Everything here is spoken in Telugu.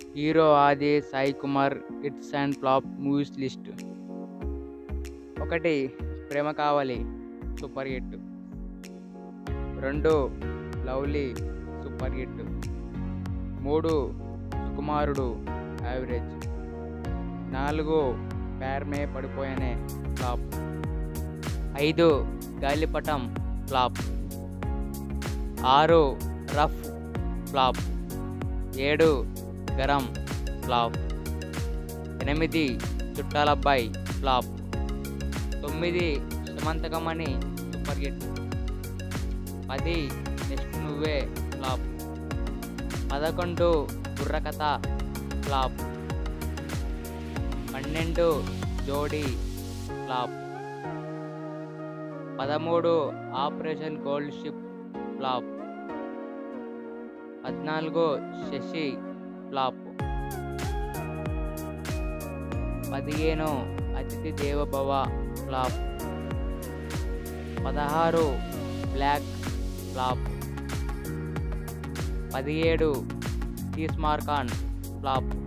hero Aadi Sai Kumar hits and flop movies list ఒకటి ప్రేమ కావాలి సూపర్ హిట్ రెండు లవ్లీ సూపర్ హిట్ మూడు సుకుమారుడు యావరేజ్ నాలుగు ప్యార్మే పడిపోయానే ఫ్లాప్ ఐదు గాలిపటం ఫ్లాప్ ఆరు రఫ్ ఫ్లాప్ ఏడు గరం ఫ్లాప్ ఎనిమిది చుట్టాలబ్బాయి ఫ్లాప్ తొమ్మిది సుమంతకమణి సూపర్ హిట్ పది నెక్స్ట్ నువ్వే ఫ్లాప్ పదకొండు బుర్రకథ ఫ్లాప్ పన్నెండు జోడీ ఫ్లాప్ పదమూడు ఆపరేషన్ గోల్డ్ షిప్ ఫ్లాప్ పద్నాలుగు శశి ఫ్లాప్ పదిహేను అతిథి దేవభవ ఫ్లాప్ పదహారు బ్లాక్ ఫ్లాప్ పదిహేడు తీస్మార్కాన్ ఫ్లాప్